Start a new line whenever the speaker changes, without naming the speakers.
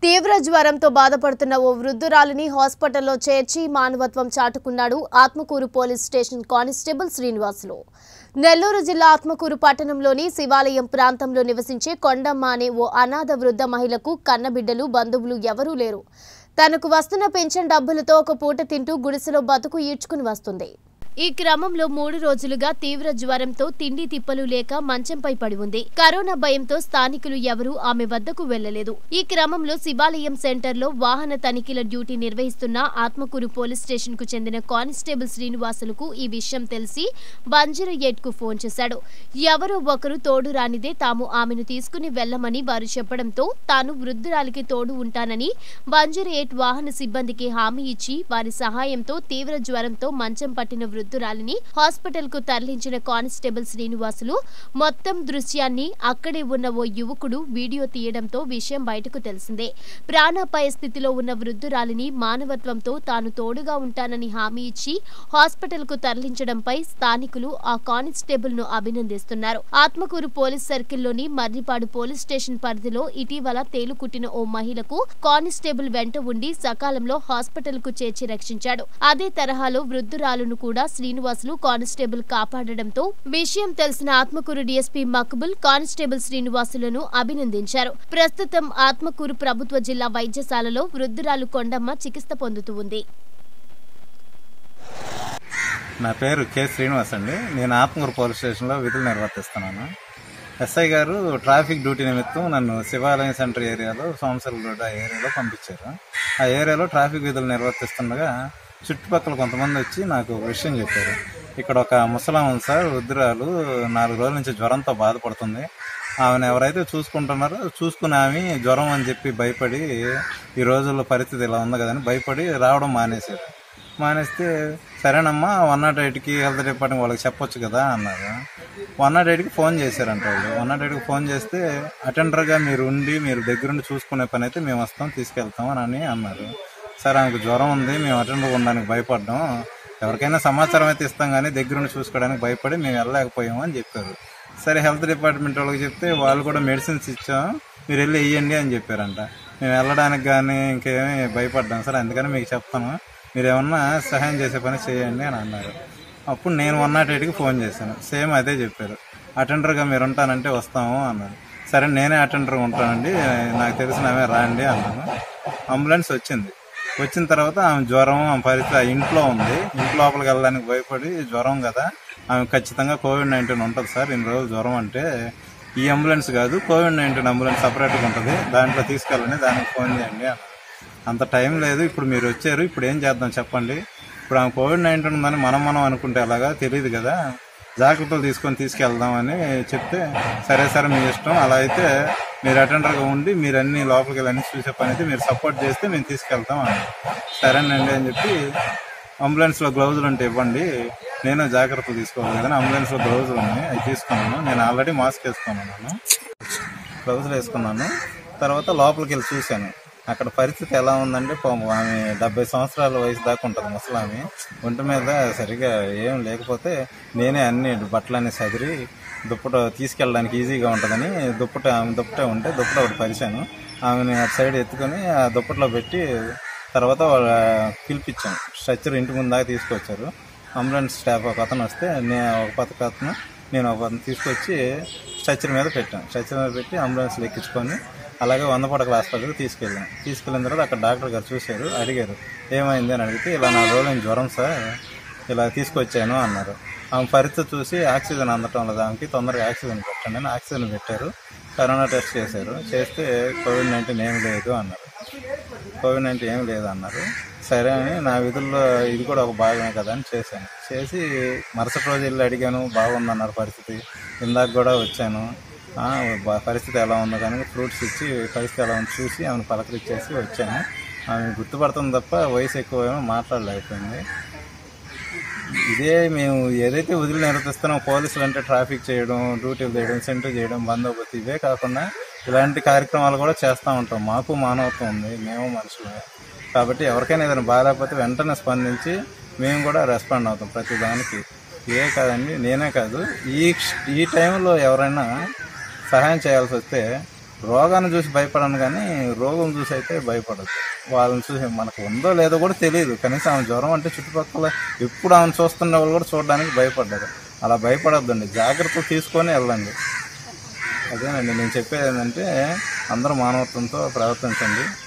తీవ్ర జ్వరంతో బాధపడుతున్న ఓ వృద్ధురాలిని హాస్పిటల్లో చేర్చి మానవత్వం చాటుకున్నాడు Atmakur police station constable Srinivasulu Nellore జిల్లా ఆత్మకూరు పట్టణంలోని శివాలయం ప్రాంతంలో నివసించే కొండమ్మ అనే ఓ అనాథ వృద్ధ మహిళకు కన్నబిడ్డలు బంధువులు ఎవరూ లేరు తనకు వస్తున్న పెన్షన్ డబ్బులతో ఒక పూట తింటూ గుడిసెలో బతుకు ఈడ్చుకుని వస్తుంది ఈ క్రమంలో మూడు రోజులుగా తీవ్ర జ్వరంతో తిండి తిప్పలు లేక మంచంపై పడి ఉంది కరోనా భయంతో స్థానికులు ఎవరూ ఆమె వద్దకు వెళ్లలేదు ఈ క్రమంలో శివాలయం సెంటర్లో వాహన తనిఖీల డ్యూటీ నిర్వహిస్తున్న ఆత్మకూరు పోలీస్ స్టేషన్ కు చెందిన కానిస్టేబుల్ శ్రీనివాసులకు ఈ విషయం తెలిసి బంజరయేట్ కు ఫోన్ చేశాడు ఎవరో ఒకరు తోడు రానిదే తాము ఆమెను తీసుకుని వెళ్లమని వారు చెప్పడంతో తాను వృద్ధురాలికి తోడు ఉంటానని బంజరయేట్ వాహన సిబ్బందికి హామీ ఇచ్చి వారి సహాయంతో తీవ్ర జ్వరంతో మంచం పట్టిన వృద్ధురాలిని హాస్పిటల్ కు తరలించిన కానిస్టేబుల్ శ్రీనివాసులు మొత్తం దృశ్యాన్ని అక్కడే ఉన్న ఓ యువకుడు వీడియో తీయడంతో విషయం బయటకు తెలిసిందే ప్రాణాపాయ స్థితిలో ఉన్న వృద్ధురాలిని మానవత్వంతో తాను తోడుగా ఉంటానని హామీ ఇచ్చి హాస్పిటల్ కు తరలించడంపై స్థానికులు ఆ కానిస్టేబుల్ ను అభినందిస్తున్నారు ఆత్మకూరు పోలీస్ సర్కిల్లోని మర్రిపాడు పోలీస్ స్టేషన్ పరిధిలో ఇటీవల తేలుకుట్టిన ఓ మహిళకు కానిస్టేబుల్ వెంట ఉండి సకాలంలో హాస్పిటల్ కు చేర్చి రక్షించాడు అదే తరహాలో వృద్ధురాలును కూడా శ్రీనివాసులు కానిస్టేబుల్ కాపాడడంతో విషయం తెలిసిన ఆత్మకూరు డీఎస్పీ మక్బుల్ కానిస్టేబుల్ శ్రీనివాసులను అభినందించారు ప్రస్తుతం ఆత్మకూరు ప్రభుత్వ జిల్లా వైద్యశాలలో వృద్ధురాలు కొండమ్మ చికిత్స పొందుతూ ఉంది
నా పేరు కె శ్రీనివాస్ అండి నేను ఆత్మకూరు పోలీస్ స్టేషన్లో విధులు నిర్వర్తిస్తున్నాను ఎస్ఐ గారు ట్రాఫిక్ డ్యూటీ నిమిత్తం నన్ను శివాలయం సెంటర్ ఏరియాలో సోమసల్ రోడ్ ఆ ఏరియాలో పంపించారు ఆ ఏరియాలో ట్రాఫిక్ విధులు నిర్వర్తిస్తుండగా చుట్టుపక్కల కొంతమంది వచ్చి నాకు ఒక విషయం చెప్పారు ఇక్కడ ఒక ముసలాం ఉంది సార్ వృద్ధురాలు నాలుగు రోజుల నుంచి జ్వరంతో బాధపడుతుంది ఆమెను ఎవరైతే చూసుకుంటున్నారో చూసుకుని ఆమె జ్వరం అని చెప్పి భయపడి ఈ రోజుల్లో పరిస్థితి ఇలా ఉంది కదని భయపడి రావడం మానేశారు మానేస్తే సరేనమ్మా వన్ నాట్ ఎయిట్కి హెల్త్ డిపార్ట్మెంట్ వాళ్ళకి చెప్పొచ్చు కదా అన్నారు వన్ నాట్ ఎయిట్కి ఫోన్ చేశారంట వాళ్ళు వన్ నాట్ ఎయిట్కి ఫోన్ చేస్తే అటెండర్గా మీరు ఉండి మీరు దగ్గరుండి చూసుకునే పని అయితే మేము వస్తాం తీసుకెళ్తాం అని అన్నారు సరే ఆమెకు జ్వరం ఉంది మేము అటెండర్ ఉండడానికి భయపడ్డాం ఎవరికైనా సమాచారం అయితే ఇస్తాం కానీ దగ్గరుండి చూసుకోవడానికి భయపడి మేము వెళ్ళలేకపోయాము అని చెప్పారు సరే హెల్త్ డిపార్ట్మెంట్ వాళ్ళకి చెప్తే వాళ్ళు కూడా మెడిసిన్స్ ఇచ్చాం మీరు వెళ్ళి వేయండి అని చెప్పారంట మేము వెళ్ళడానికి కానీ ఇంకేమీ భయపడ్డాం సార్ అందుకని మీకు చెప్తాను మీరు ఏమన్నా సహాయం చేసే పని చేయండి అని అన్నారు అప్పుడు నేను వన్ నాట్ ఎయిట్కి ఫోన్ చేశాను సేమ్ అదే చెప్పారు అటెండర్గా మీరు ఉంటానంటే వస్తాము అన్నారు సరే నేనే అటెండర్గా ఉంటానండి నాకు తెలిసిన ఆమె రాండి అన్నాను అంబులెన్స్ వచ్చింది వచ్చిన తర్వాత ఆమె జ్వరం ఆమె పరిస్థితి ఆ ఇంట్లో ఉంది ఇంట్లో లోపలికి వెళ్ళడానికి భయపడి జ్వరం కదా ఆమె ఖచ్చితంగా కోవిడ్ నైన్టీన్ ఉంటుంది సార్ ఇన్ని రోజులు జ్వరం అంటే ఈ అంబులెన్స్ కాదు కోవిడ్ నైన్టీన్ అంబులెన్స్ సపరేట్గా ఉంటుంది దాంట్లో తీసుకెళ్ళండి దానికి ఫోన్ చేయండి అన్నారు అంత టైం లేదు ఇప్పుడు మీరు వచ్చారు ఇప్పుడు ఏం చేద్దాం చెప్పండి ఇప్పుడు ఆమె కోవిడ్ నైన్టీన్ ఉందని మనం మనం అనుకుంటే అలాగా తెలియదు కదా జాగ్రత్తలు తీసుకొని తీసుకెళ్దామని చెప్తే సరే సరే మీ ఇష్టం అలా అయితే మీరు అటెండర్గా ఉండి మీరు అన్ని లోపలికి వెళ్ళి అన్ని చూసే పని అయితే మీరు సపోర్ట్ చేస్తే మేము తీసుకెళ్తాం అని సరేనండి అని చెప్పి అంబులెన్స్లో గ్లౌజులు ఉంటే ఇవ్వండి నేను జాగ్రత్తలు తీసుకోవాలి కదా అంబులెన్స్లో గ్లౌజులు ఉన్నాయి అవి తీసుకున్నాను నేను ఆల్రెడీ మాస్క్ వేసుకున్నాను గ్లౌజులు వేసుకున్నాను తర్వాత లోపలికి వెళ్ళి చూశాను అక్కడ పరిస్థితి ఎలా ఉందంటే పాపం ఆమె డెబ్బై సంవత్సరాల వయసు దాకా ఉంటుంది ముసలామె ఒంటి మీద సరిగా ఏం లేకపోతే నేనే అన్ని బట్టలన్నీ సదిరి దుప్పట తీసుకెళ్ళడానికి ఈజీగా ఉంటుందని దుప్పట ఆమె దుప్పట ఉంటే దుప్పట ఒకటి పరిచాను ఆమెని అటు సైడ్ ఎత్తుకొని ఆ దుప్పట్లో పెట్టి తర్వాత వాళ్ళ పిలిపించాం స్ట్రక్చర్ ఇంటి ముందు దాకా తీసుకొచ్చారు అంబులెన్స్ స్టాఫ్ ఒక అతను వస్తే నేను ఒక పథక అతను నేను ఒక అతను తీసుకొచ్చి స్ట్రక్చర్ మీద పెట్టాను స్ట్రక్చర్ మీద పెట్టి అంబులెన్స్లో ఎక్కించుకొని అలాగే వంద పడకల హాస్పిటల్కి తీసుకెళ్ళాను తీసుకెళ్ళిన తర్వాత అక్కడ డాక్టర్ గారు చూశారు అడిగారు ఏమైంది అని అడిగితే ఇలా నా రోజులు జ్వరం సార్ ఇలా తీసుకొచ్చాను అన్నారు ఆమె పరిస్థితి చూసి ఆక్సిజన్ అందటం లేదు ఆమెకి తొందరగా ఆక్సిజన్ పెట్టండి అని ఆక్సిజన్ పెట్టారు కరోనా టెస్ట్ చేశారు చేస్తే కోవిడ్ నైన్టీన్ ఏం లేదు అన్నారు కోవిడ్ నైన్టీన్ ఏం లేదు అన్నారు సరే అని నా విధుల్లో ఇది కూడా ఒక భాగమే కదా అని చేశాను చేసి మరుసటి రోజు వెళ్ళి అడిగాను బాగుందన్నారు పరిస్థితి ఇందాక కూడా వచ్చాను ఆ, బా- పరిస్థితి ఎలా ఉందో కానీ ఫ్రూట్స్ ఇచ్చి పరిస్థితి ఎలా ఉందో చూసి ఆమెను పలకరించేసి వచ్చాను ఆమె గుర్తుపడుతుంది తప్ప వయసు ఎక్కువ ఏమో మాట్లాడలేకపోయింది ఇదే మేము ఏదైతే వదిలి నిర్వర్తిస్తున్నాం పోలీసులు అంటే ట్రాఫిక్ చేయడం డ్యూటీలు చేయడం సెంటర్ చేయడం బందోబస్తు ఇవే కాకుండా ఇలాంటి కార్యక్రమాలు కూడా చేస్తూ ఉంటాం మాకు మానవత్వం ఉంది మేము మనుషులమే కాబట్టి ఎవరికైనా ఏదైనా బాధపడితే వెంటనే స్పందించి మేము కూడా రెస్పాండ్ అవుతాం ప్రతి దానికి ఇదే కాదండి నేనే కాదు ఈ ఈ టైంలో ఎవరైనా సహాయం చేయాల్సి వస్తే రోగాన్ని చూసి భయపడను కానీ రోగం చూసి అయితే భయపడదు వాళ్ళని చూసి మనకు ఉందో లేదో కూడా తెలియదు కనీసం ఆమె జ్వరం అంటే చుట్టుపక్కల ఎప్పుడు ఆమెను చూస్తున్న వాళ్ళు కూడా చూడడానికి భయపడ్డారు అలా భయపడొద్దండి జాగ్రత్తలు తీసుకొని వెళ్ళండి అదేనండి నేను చెప్పేది ఏంటంటే అందరూ మానవత్వంతో ప్రవర్తించండి